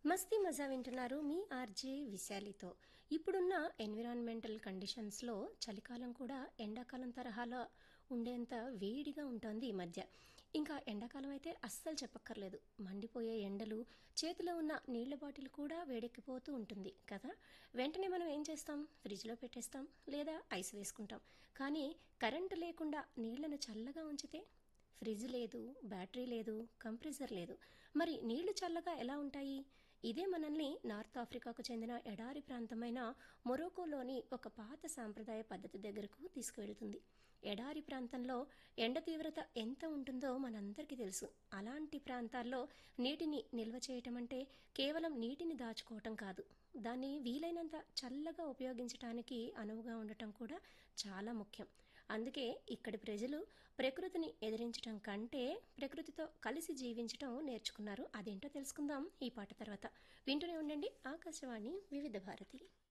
మస్తీ మజా వింటున్నారు మీ ఆర్జే విశాలితో ఇప్పుడున్న ఎన్విరాన్మెంటల్ కండిషన్స్లో చలికాలం కూడా ఎండాకాలం తరహాలో ఉండేంత వేడిగా ఉంటుంది ఈ మధ్య ఇంకా ఎండాకాలం అయితే అస్సలు చెప్పక్కర్లేదు మండిపోయే ఎండలు చేతిలో ఉన్న నీళ్ల బాటిల్ కూడా వేడెక్కిపోతూ ఉంటుంది కదా వెంటనే మనం ఏం చేస్తాం ఫ్రిడ్జ్లో పెట్టేస్తాం లేదా ఐస్ వేసుకుంటాం కానీ కరెంటు లేకుండా నీళ్లను చల్లగా ఉంచితే ఫ్రిడ్జ్ లేదు బ్యాటరీ లేదు కంప్రెసర్ లేదు మరి నీళ్లు చల్లగా ఎలా ఉంటాయి ఇదే మనల్ని నార్త్ ఆఫ్రికాకు చెందిన ఎడారి ప్రాంతమైన మొరోకోలోని ఒక పాత సాంప్రదాయ పద్ధతి దగ్గరకు తీసుకువెళ్తుంది ఎడారి ప్రాంతంలో ఎండ తీవ్రత ఎంత ఉంటుందో మనందరికీ తెలుసు అలాంటి ప్రాంతాల్లో నీటిని నిల్వ చేయటం అంటే కేవలం నీటిని దాచుకోవటం కాదు దాన్ని వీలైనంత చల్లగా ఉపయోగించడానికి అనువుగా ఉండటం కూడా చాలా ముఖ్యం అందుకే ఇక్కడి ప్రజలు ప్రకృతిని ఎదిరించటం కంటే ప్రకృతితో కలిసి జీవించటం నేర్చుకున్నారు అదేంటో తెలుసుకుందాం ఈ పాట తర్వాత వింటూనే ఉండండి ఆకాశవాణి వివిధ భారతి